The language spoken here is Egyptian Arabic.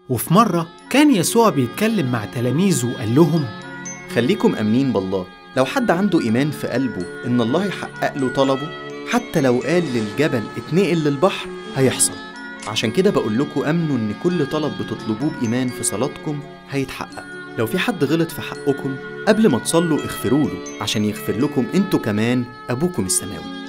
وفي مرة كان يسوع بيتكلم مع تلاميذه وقال لهم خليكم أمنين بالله لو حد عنده إيمان في قلبه إن الله يحقق له طلبه حتى لو قال للجبل اتنقل للبحر هيحصل عشان كده بقول لكم أمنوا إن كل طلب بتطلبوه بإيمان في صلاتكم هيتحقق لو في حد غلط في حقكم قبل ما تصلوا اغفروا له عشان يغفر لكم انتوا كمان أبوكم السماوي